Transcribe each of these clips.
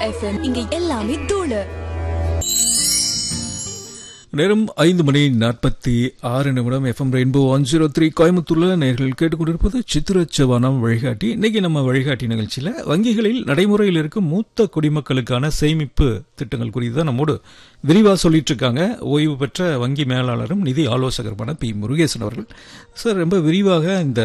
FM இங்க எல்லாமே தூளு நேரம் ஐந்து மணி நாற்பத்தி ஆறு நிமிடம் FM rainbow one zero three கோயம்புத்தூர்ல நேர்கள் கேட்டுக்கொண்டிருப்பது சித்திரச்சவானம் வழிகாட்டி இன்னைக்கு நம்ம வழிகாட்டி நிகழ்ச்சியில வங்கிகளில் நடைமுறையில் இருக்கும் மூத்த குடிமக்களுக்கான சேமிப்பு திட்டங்கள் குறித்து தான் நம்மோடு விரிவா சொல்லிட்டு இருக்காங்க ஓய்வு பெற்ற வங்கி மேலாளரும் நிதி ஆலோசகருமான பி முருகேசன் அவர்கள் சார் ரொம்ப விரிவாக இந்த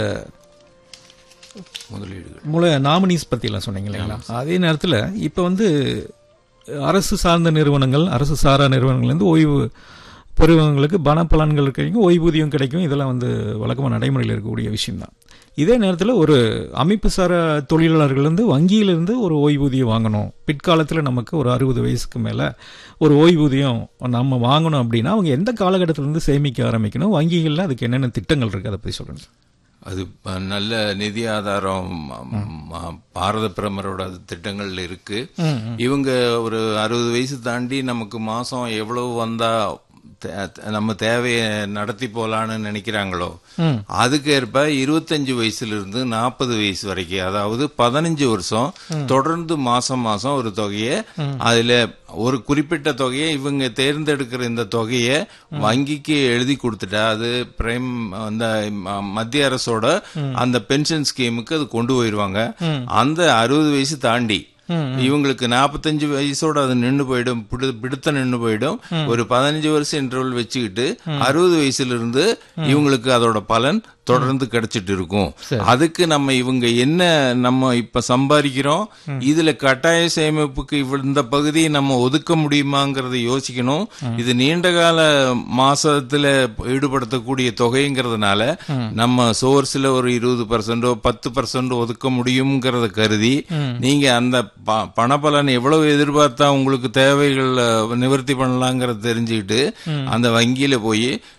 முதலீடுகள் மூல நாமினிஸ் பத்தி எல்லாம் சொன்னீங்க இல்லைங்களா அதே நேரத்துல இப்ப வந்து அரசு சார்ந்த நிறுவனங்கள் அரசு சாரா நிறுவனங்கள் வந்து ஓய்வு பெறுவங்களுக்கு பண பலன்கள் கிடைக்கும் ஓய்வூதியம் கிடைக்கும் இதெல்லாம் வந்து வழக்கமாக நடைமுறையில் இருக்கக்கூடிய விஷயம்தான் இதே நேரத்தில் ஒரு அமைப்பு சாரா தொழிலாளர்கள் வந்து வங்கியிலிருந்து ஒரு ஓய்வூதியம் வாங்கணும் பிற்காலத்தில் நமக்கு ஒரு அறுபது வயசுக்கு மேலே ஒரு ஓய்வூதியம் நம்ம வாங்கணும் அப்படின்னா அவங்க எந்த காலகட்டத்திலிருந்து சேமிக்க ஆரம்பிக்கணும் வங்கிகளில் அதுக்கு என்னென்ன திட்டங்கள் இருக்குது அதை பற்றி சொல்லுங்கள் அது ப- நல்ல நிதி ஆதாரம் ம- ம- பாரத பிரதமரோட திட்டங்கள் இருக்கு இவங்க ஒரு அறுபது வயசு தாண்டி நமக்கு மாசம் எவ்வளவு வந்தா தே- தே- நம்ம தேவையை நடத்தி போலான்னு நினைக்கிறாங்களோ அதுக்கு ஏற்ப இருபத்தஞ்சு வயசுல இருந்து நாற்பது வயசு வரைக்கும் அதாவது பதினஞ்சு வருஷம் தொடர்ந்து மாசம் மாசம் ஒரு தொகையை அதுல ஒரு குறிப்பிட்ட தொகையை இவங்க தேர்ந்தெடுக்கிற இந்த தொகையை வங்கிக்கு எழுதி கொடுத்துட்டா அது பிரைம் அந்த ம- மத்திய அரசோட அந்த பென்ஷன் ஸ்கீமுக்கு அது கொண்டு போயிருவாங்க அந்த அறுபது வயசு தாண்டி இவங்களுக்கு நாற்பத்தஞ்சு வயசோட அது நின்னு போயிடும் பிடு- பிடித்த நின்னு போயிடும் ஒரு பதினஞ்சு வருஷம் இன்டர்வல் வச்சுக்கிட்டு அறுபது வயசுல இருந்து இவங்களுக்கு அதோட பலன் தொடர்ந்து கிடைச்சிட்டு இருக்கும் அதுக்கு நம்ம இவங்க என்ன நம்ம இப்ப சம்பாதிக்கிறோம் இதுல கட்டாய சேமிப்புக்கு இவ்வ- இந்த பகுதியை நம்ம ஒதுக்க முடியுமாங்கிறத யோசிக்கணும் இது நீண்ட கால மாசத்துல ஈடுபடுத்தக்கூடிய தொகைங்கிறதுனால நம்ம சோர்ஸ்ல ஒரு இருபது பர்சன்டோ பத்து பர்சன்ட் ஒதுக்க முடியுங்கிறத கருதி நீங்க அந்த ப- பணபலன் எவ்வளவு எதிர்பார்த்தா உங்களுக்கு தேவைகள் நிவர்த்தி பண்ணலாங்கிறத தெரிஞ்சுக்கிட்டு அந்த வங்கியில போய்